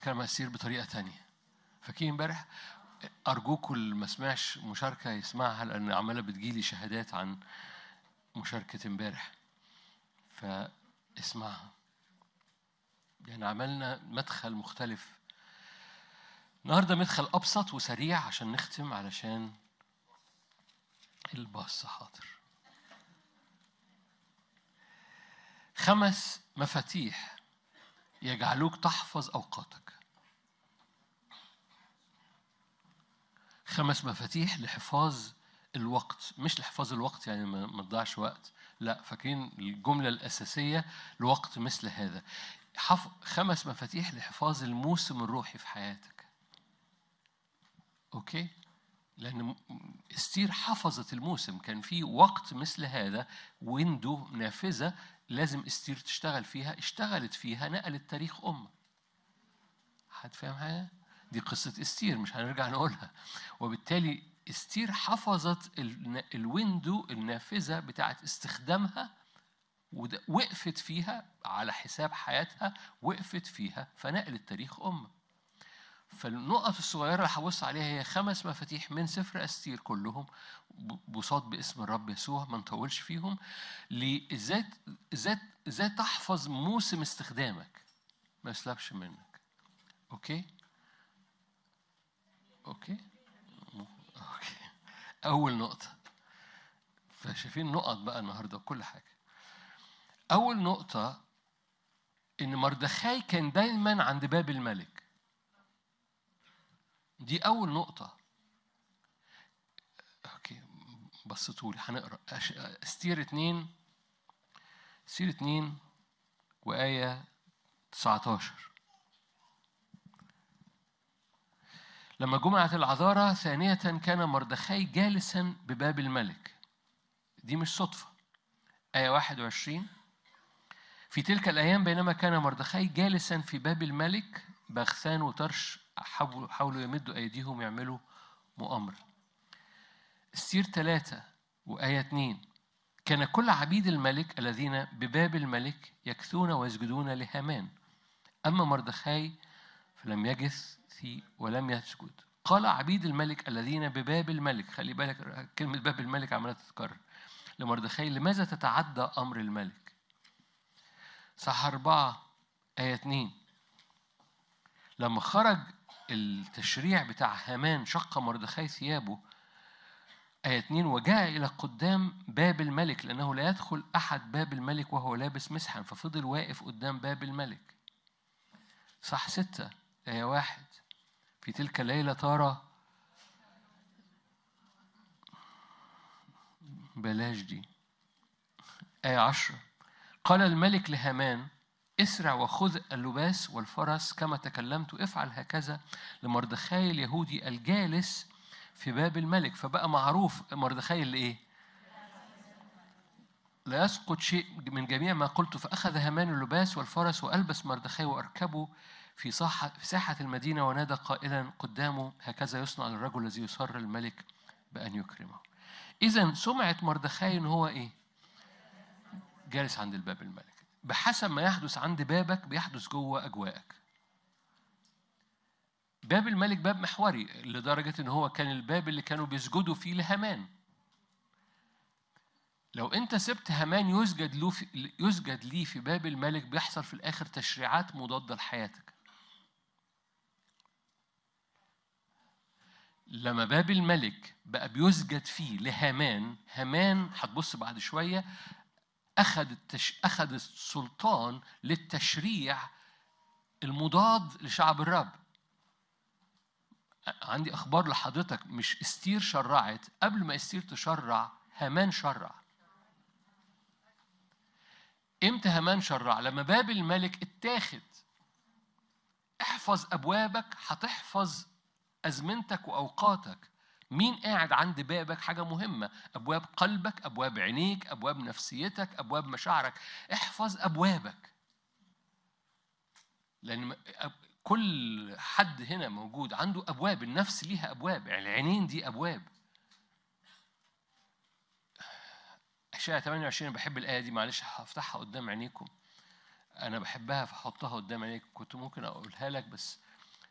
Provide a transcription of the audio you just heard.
كان أستير بطريقة تانية فاكرين امبارح أرجوكم اللي ما سمعش مشاركة يسمعها لأن عمالة بتجيلي شهادات عن مشاركة امبارح فاسمعها يعني عملنا مدخل مختلف النهارده مدخل أبسط وسريع عشان نختم علشان الباص حاضر خمس مفاتيح يجعلوك تحفظ أوقاتك خمس مفاتيح لحفاظ الوقت مش لحفاظ الوقت يعني ما تضيعش وقت لا فاكرين الجملة الأساسية لوقت مثل هذا حف... خمس مفاتيح لحفاظ الموسم الروحي في حياتك أوكي لأن استير حفظت الموسم كان في وقت مثل هذا ويندو نافذة لازم استير تشتغل فيها اشتغلت فيها نقلت تاريخ أمة حد فاهم حاجة؟ دي قصة استير مش هنرجع نقولها وبالتالي استير حفظت الويندو النافذة بتاعت استخدامها وقفت فيها على حساب حياتها وقفت فيها فنقلت تاريخ أمة فالنقط الصغيرة اللي هبص عليها هي خمس مفاتيح من سفر أستير كلهم بصاد باسم الرب يسوع ما نطولش فيهم لإزاي إزاي إزاي تحفظ موسم استخدامك ما يسلبش منك أوكي أوكي أوكي أول نقطة فشايفين نقط بقى النهارده وكل حاجة أول نقطة إن مردخاي كان دايما عند باب الملك دي أول نقطة أوكي بصيتولي هنقرا استير اتنين استير اتنين وآية 19 لما جمعت العذارى ثانية كان مردخاي جالسا بباب الملك دي مش صدفة آية 21 في تلك الأيام بينما كان مردخاي جالسا في باب الملك بغثان وترش حاولوا يمدوا أيديهم يعملوا مؤامرة السير ثلاثة وآية اثنين كان كل عبيد الملك الذين بباب الملك يكثون ويسجدون لهامان أما مردخاي فلم يجث في ولم يسجد قال عبيد الملك الذين بباب الملك خلي بالك كلمة باب الملك عمالة تتكرر لمردخاي لماذا تتعدى أمر الملك صح أربعة آية اتنين لما خرج التشريع بتاع هامان شق مردخاي ثيابه آية 2 وجاء إلى قدام باب الملك لأنه لا يدخل أحد باب الملك وهو لابس مسحا ففضل واقف قدام باب الملك صح ستة آية واحد في تلك الليلة ترى بلاش دي آية عشرة قال الملك لهامان اسرع وخذ اللباس والفرس كما تكلمت افعل هكذا لمردخاي اليهودي الجالس في باب الملك فبقى معروف مردخاي اللي ايه لا يسقط شيء من جميع ما قلت فأخذ هامان اللباس والفرس وألبس مردخاي وأركبه في صاحة في ساحة المدينة ونادى قائلا قدامه هكذا يصنع الرجل الذي يسر الملك بأن يكرمه. إذا سمعة مردخاي إن هو إيه؟ جالس عند الباب الملك. بحسب ما يحدث عند بابك بيحدث جوه أجواءك. باب الملك باب محوري لدرجة إن هو كان الباب اللي كانوا بيسجدوا فيه لهامان. لو أنت سبت هامان يسجد له في يسجد ليه في باب الملك بيحصل في الآخر تشريعات مضادة لحياتك. لما باب الملك بقى بيسجد فيه لهامان هامان هتبص بعد شويه اخذ التش... اخذ السلطان للتشريع المضاد لشعب الرب عندي اخبار لحضرتك مش استير شرعت قبل ما استير تشرع هامان شرع امتى هامان شرع لما باب الملك اتاخد احفظ ابوابك هتحفظ أزمنتك وأوقاتك مين قاعد عند بابك حاجة مهمة أبواب قلبك أبواب عينيك أبواب نفسيتك أبواب مشاعرك احفظ أبوابك لأن كل حد هنا موجود عنده أبواب النفس ليها أبواب يعني العينين دي أبواب أشعة 28 بحب الآية دي معلش هفتحها قدام عينيكم أنا بحبها فحطها قدام عينيك كنت ممكن أقولها لك بس